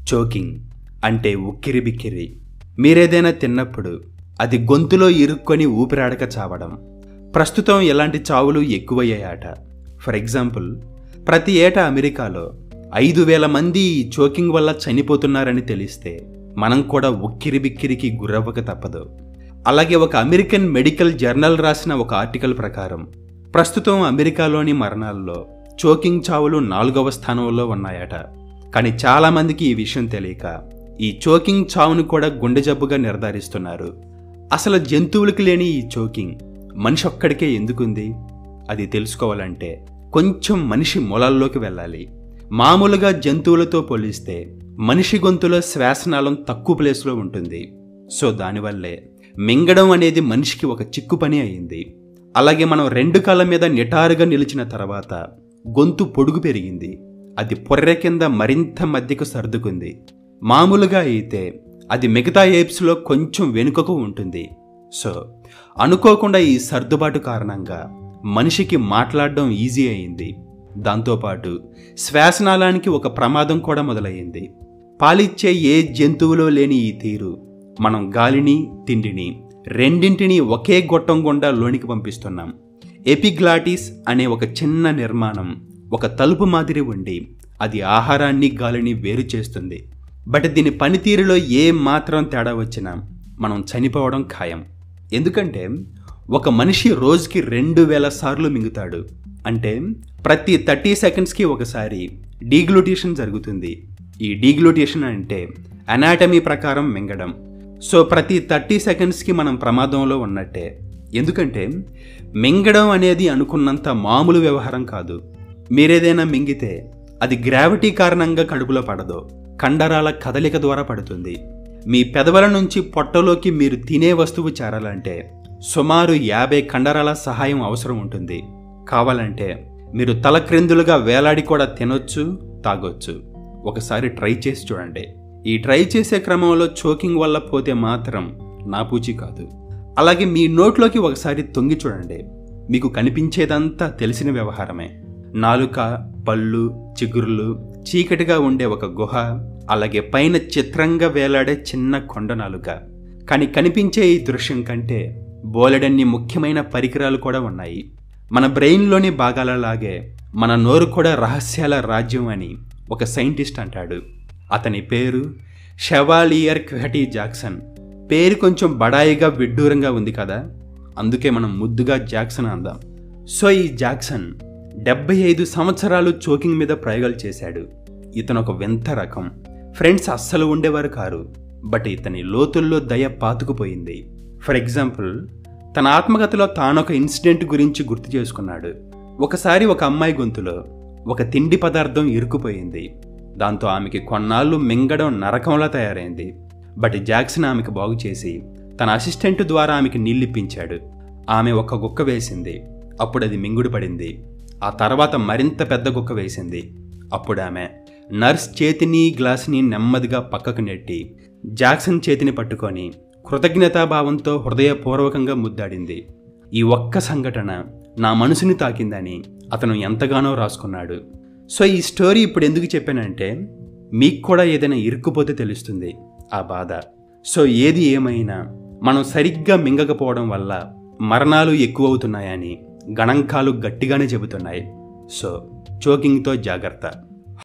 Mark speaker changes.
Speaker 1: choking అంటే ఉక్కిరి బిక్కిరి మీరేదైనా తిన్నప్పుడు అది గొంతులో ఇరుక్కొని ఊపిరాడక చావడం ప్రస్తుతం ఇలాంటి చావులు ఎక్కువయ్యాయట ఫర్ ఎగ్జాంపుల్ ప్రతి ఏటా అమెరికాలో ఐదు వేల మంది ఈ చోకింగ్ వల్ల చనిపోతున్నారని తెలిస్తే మనం కూడా ఉక్కిరి బిక్కిరికి గురవ్వక తప్పదు అలాగే ఒక అమెరికన్ మెడికల్ జర్నల్ రాసిన ఒక ఆర్టికల్ ప్రకారం ప్రస్తుతం అమెరికాలోని మరణాల్లో చోకింగ్ చావులు నాలుగవ స్థానంలో ఉన్నాయట కానీ చాలామందికి ఈ విషయం తెలియక ఈ చోకింగ్ చావును కూడా గుండె జబ్బుగా నిర్ధారిస్తున్నారు అసలు జంతువులకు లేని ఈ చోకింగ్ మనిషి ఒక్కడికే ఎందుకుంది అది తెలుసుకోవాలంటే కొంచెం మనిషి మూలాల్లోకి వెళ్ళాలి మామూలుగా జంతువులతో పోలిస్తే మనిషి గొంతులో శ్వాసనాళం తక్కువ ప్లేస్లో ఉంటుంది సో దానివల్లే మింగడం అనేది మనిషికి ఒక చిక్కు పని అయింది అలాగే మనం రెండు కాళ్ళ మీద నిటారుగా నిలిచిన తర్వాత గొంతు పొడుగు పెరిగింది అది పొర్రె కింద మరింత మధ్యకు సర్దుకుంది మామూలుగా అయితే అది మిగతా ఏప్స్లో కొంచెం వెనుకకు ఉంటుంది సో అనుకోకుండా ఈ సర్దుబాటు కారణంగా మనిషికి మాట్లాడడం ఈజీ అయింది దాంతోపాటు శ్వాసనాళానికి ఒక ప్రమాదం కూడా మొదలయ్యింది పాలిచ్చే ఏ జంతువులో లేని ఈ తీరు మనం గాలిని తిండిని రెండింటిని ఒకే గొట్టం గుండా లోనికి పంపిస్తున్నాం ఎపిగ్లాటిస్ అనే ఒక చిన్న నిర్మాణం ఒక తలుపు మాదిరి ఉండి అది ఆహారాన్ని గాలిని వేరు చేస్తుంది బట్ దీని పనితీరులో ఏ మాత్రం తేడా వచ్చినా మనం చనిపోవడం ఖాయం ఎందుకంటే ఒక మనిషి రోజుకి రెండు వేల సార్లు మింగుతాడు అంటే ప్రతి థర్టీ సెకండ్స్కి ఒకసారి డీగ్లూటేషన్ జరుగుతుంది ఈ డీగ్లూటేషన్ అంటే అనాటమీ ప్రకారం మింగడం సో ప్రతి థర్టీ సెకండ్స్కి మనం ప్రమాదంలో ఉన్నట్టే ఎందుకంటే మింగడం అనేది అనుకున్నంత మామూలు వ్యవహారం కాదు మీరేదైనా మింగితే అది గ్రావిటీ కారణంగా కడుపులో పడదు కండరాల కదలిక ద్వారా పడుతుంది మీ పెదవుల నుంచి పొట్టలోకి మీరు తినే వస్తువు చేరాలంటే సుమారు యాభై కండరాల సహాయం అవసరం ఉంటుంది కావాలంటే మీరు తలక్రిందులుగా వేలాడి కూడా తినొచ్చు తాగొచ్చు ఒకసారి ట్రై చేసి చూడండి ఈ ట్రై చేసే క్రమంలో చోకింగ్ వల్ల పోతే మాత్రం నాపూచి కాదు అలాగే మీ నోట్లోకి ఒకసారి తొంగి చూడండి మీకు కనిపించేదంతా తెలిసిన వ్యవహారమే నాలుక పళ్ళు చిగుర్లు చీకటిగా ఉండే ఒక గుహ అలాగే పైన చిత్రంగా వేలాడే చిన్న కొండ నాలుక కానీ కనిపించే ఈ దృశ్యం కంటే బోలెడన్ని ముఖ్యమైన పరికరాలు కూడా ఉన్నాయి మన బ్రెయిన్లోని భాగాలలాగే మన నోరు కూడా రహస్యాల రాజ్యం అని ఒక సైంటిస్ట్ అంటాడు అతని పేరు షెవాలియర్ క్వెహటీ జాక్సన్ పేరు కొంచెం బడాయిగా విడ్డూరంగా ఉంది కదా అందుకే మనం ముద్దుగా జాక్సన్ అందాం సో ఈ జాక్సన్ డెబ్బై ఐదు సంవత్సరాలు చోకింగ్ మీద ప్రయోగాలు చేశాడు ఇతను ఒక వింత రకం ఫ్రెండ్స్ అస్సలు ఉండేవారు కారు బట్ ఇతని లోతుల్లో దయ పాతుకుపోయింది ఫర్ ఎగ్జాంపుల్ తన ఆత్మకథలో తానొక ఇన్సిడెంట్ గురించి గుర్తు చేసుకున్నాడు ఒకసారి ఒక అమ్మాయి గొంతులో ఒక తిండి పదార్థం ఇరుక్కుపోయింది దాంతో ఆమెకి కొన్నాళ్ళు మింగడం నరకంలా తయారైంది బట్ జాక్సన్ ఆమెకు బాగు చేసి తన అసిస్టెంట్ ద్వారా ఆమెకి నీళ్ళిప్పించాడు ఆమె ఒక గుక్క వేసింది అప్పుడు అది మింగుడు పడింది ఆ తర్వాత మరింత పెద్ద గుక్క వేసింది అప్పుడు ఆమె నర్స్ చేతిని గ్లాసుని నెమ్మదిగా పక్కకు నెట్టి జాక్సన్ చేతిని పట్టుకొని కృతజ్ఞతాభావంతో హృదయపూర్వకంగా ముద్దాడింది ఈ ఒక్క సంఘటన నా మనసుని తాకిందని అతను ఎంతగానో రాసుకున్నాడు సో ఈ స్టోరీ ఇప్పుడు ఎందుకు చెప్పానంటే మీకు కూడా ఏదైనా ఇరుక్కుపోతే తెలుస్తుంది ఆ బాధ సో ఏది ఏమైనా మనం సరిగ్గా మింగకపోవడం వల్ల మరణాలు ఎక్కువవుతున్నాయని గణాంకాలు గట్టిగానే చెబుతున్నాయి సో చోకింగ్తో జాగ్రత్త